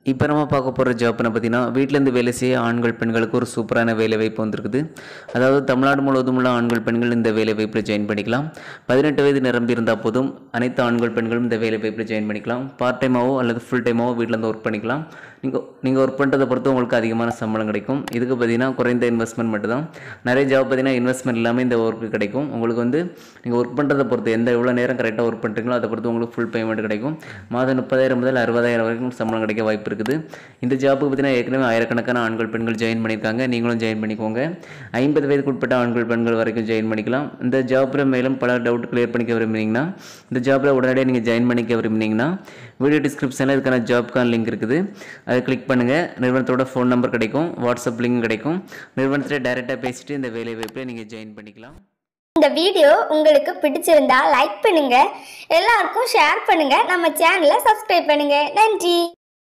இப்போ நம்ம பார்க்க போகிற ஜாப்னு பார்த்தீங்கன்னா வீட்டிலேருந்து வேலை செய்ய ஆண்கள் பெண்களுக்கு ஒரு சூப்பரான வேலை வாய்ப்பு வந்திருக்குது அதாவது தமிழ்நாடு முழுவதும் உள்ள ஆண்கள் பெண்கள் இந்த வேலை வாய்ப்பில் ஜாயின் பண்ணிக்கலாம் பதினெட்டு வயது நிரம்பி இருந்தால் போதும் அனைத்து ஆண்கள் பெண்களும் இந்த வேலை வாய்ப்பில் ஜாயின் பண்ணிக்கலாம் பார்ட் டைமாவோ அல்லது ஃபுல் டைமாவோ வீட்டிலேருந்து ஒர்க் பண்ணிக்கலாம் நீங்கள் நீங்கள் ஒர்க் பண்ணுறதை பொறுத்து உங்களுக்கு அதிகமான சம்பளம் கிடைக்கும் இதுக்கு பார்த்தீங்கன்னா குறைந்த இன்வெஸ்ட்மெண்ட் மட்டும் தான் நிறைய ஜாப் பார்த்தீங்கன்னா இன்வெஸ்ட்மெண்ட் இல்லாமல் இந்த ஒர்க்கு கிடைக்கும் உங்களுக்கு வந்து நீங்கள் ஒர்க் பண்ணுறதை பொறுத்து எந்த எவ்வளோ நேரம் கரெக்டாக ஒர்க் பண்ணுறீங்களோ அதை பொறுத்து உங்களுக்கு ஃபுல் பேமெண்ட் கிடைக்கும் மாதம் முப்பதாயிரம் முதல் அறுபதாயிரம் வரைக்கும் சம்பளம் கிடைக்க வாய்ப்பு இருக்குது இந்த ஜாப்புக்கு பார்த்தீங்கன்னா ஏற்கனவே ஆயிரக்கணக்கான ஆண்கள் பெண்கள் ஜாயின் பண்ணியிருக்காங்க நீங்களும் ஜாயின் பண்ணிக்கோங்க ஐம்பது வயதுக்கு உட்பட்ட ஆண்கள் பெண்கள் வரைக்கும் ஜாயின் பண்ணிக்கலாம் இந்த ஜாப்பில் மேலும் பல டவுட் கிளியர் பண்ணிக்க விரும்புனீங்கன்னா இந்த ஜாப்பில் உடனடியாக நீங்கள் ஜாயின் பண்ணிக்க விரும்புனீங்கன்னா வீடியோ டிஸ்கிரிப்ஷனில் இதுக்கான ஜாப்க்கான லிங்க் இருக்குது அதை கிளிக் பண்ணுங்கள் நிறுவனத்தோட ஃபோன் நம்பர் கிடைக்கும் வாட்ஸ்அப் லிங்க் கிடைக்கும் நிறுவனத்தில் டைரெக்டாக பேசிட்டு இந்த வேலை வாய்ப்பில் நீங்கள் ஜாயின் பண்ணிக்கலாம் இந்த வீடியோ உங்களுக்கு பிடிச்சிருந்தா லைக் பண்ணுங்க எல்லாருக்கும் ஷேர் பண்ணுங்க நம்ம சேனலை சப்ஸ்கிரைப் பண்ணுங்க நன்றி